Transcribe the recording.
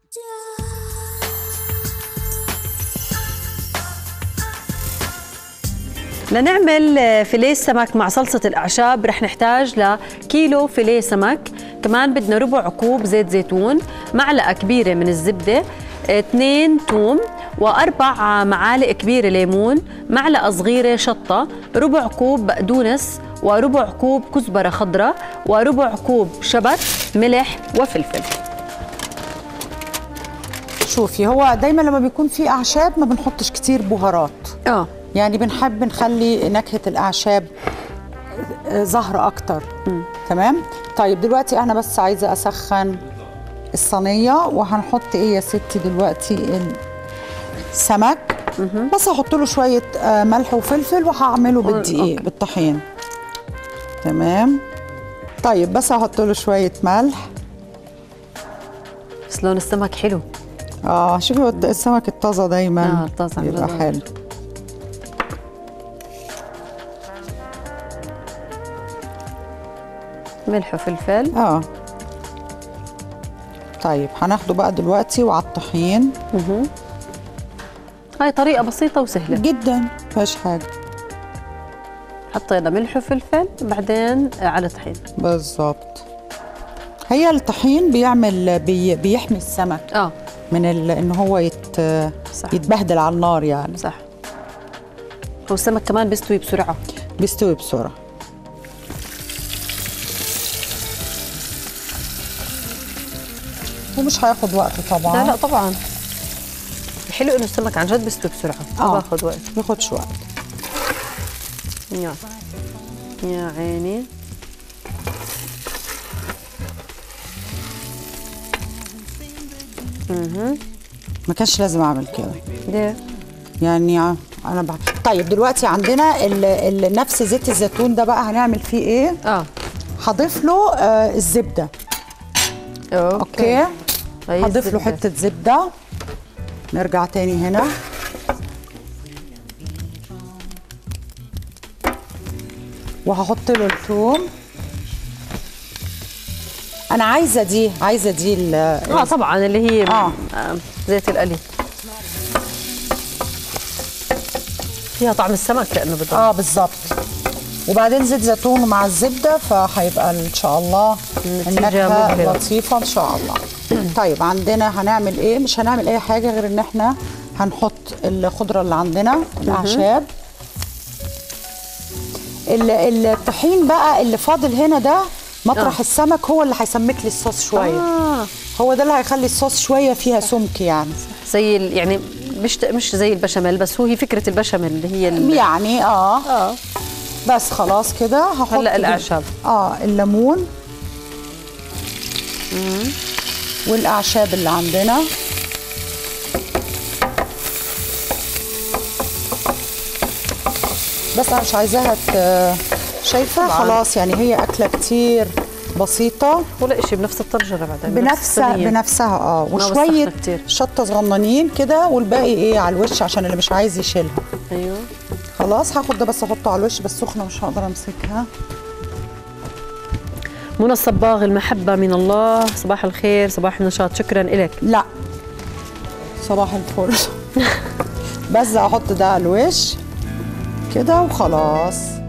لنعمل فيليه سمك مع صلصة الأعشاب رح نحتاج لكيلو فيليه سمك كمان بدنا ربع كوب زيت زيتون معلقة كبيرة من الزبدة اثنين توم وأربع معالق كبيرة ليمون معلقة صغيرة شطة ربع كوب بقدونس وربع كوب كزبرة خضراء وربع كوب شبت ملح وفلفل شوفي هو دايما لما بيكون في اعشاب ما بنحطش كتير بهارات اه يعني بنحب نخلي نكهه الاعشاب آه، ظاهره اكتر تمام طيب دلوقتي انا بس عايزه اسخن الصينيه وهنحط ايه يا ستي دلوقتي السمك بس هحط له شويه آه، ملح وفلفل وهعمله بالدقيق بالطحين تمام طيب بس هحط له شويه ملح بس لون السمك حلو اه شوفي هو السمك الطازه دايما آه، الطازة بيبقى بالظبط. حلو ملح وفلفل اه طيب هناخده بقى دلوقتي وعلى الطحين هاي طريقة بسيطة وسهلة جدا مفيهاش حاجه حطينا ملح وفلفل بعدين على طحين بالظبط هي الطحين بيعمل بي بيحمي السمك اه من ال... ان هو يت... صح. يتبهدل على النار يعني صح هو السمك كمان بيستوي بسرعة بيستوي بسرعه ومش هياخد وقت طبعا لا لا طبعا الحلو انه السمك عن جد بيستوي بسرعة ما آه. باخذ وقت بياخدش وقت يا يا عيني ما كانش لازم اعمل كده ليه؟ يعني ع- انا بح... طيب دلوقتي عندنا ال... ال... نفس زيت الزيتون ده بقى هنعمل فيه ايه اه هضيف له آه الزبده اوكي هاي هضيف له الزبدة. حته زبده نرجع تاني هنا وهحط له الثوم انا عايزه دي عايزه دي ال- اه طبعا اللي هي آه. آه. زيت القلي فيها طعم السمك كانه بده اه بالظبط وبعدين زيت زيتون مع الزبده فهيبقى ان شاء الله النتيجة النكهه مبهرة. لطيفه ان شاء الله طيب عندنا هنعمل ايه مش هنعمل اي حاجه غير ان احنا هنحط الخضره اللي عندنا الاعشاب ال- الطحين بقى اللي فاضل هنا ده مطرح آه. السمك هو اللي هيسمك لي الصوص شويه آه. هو ده اللي هيخلي الصوص شويه فيها سمك يعني زي ال- يعني مش مش زي البشاميل بس هو هي فكره البشاميل اللي هي ال- يعني اه اه بس خلاص كده هحط هلأ دل- الأعشاب. اه الليمون والاعشاب اللي عندنا بس انا مش عايزاها ت- شايفه طبعاً. خلاص يعني هي اكله كتير بسيطه ولا شيء بنفس الطرجره بعدين بنفسها الصينية. بنفسها اه ما وشويه وسخنا كتير. شطه صغننين كده والباقي ايه على الوش عشان اللي مش عايز يشيلها ايوه خلاص هاخد ده بس احطه على الوش بس سخنه مش هقدر امسكها منى الصباغ المحبه من الله صباح الخير صباح النشاط شكرا لك لا صباح الفل بس احط ده على الوش كده وخلاص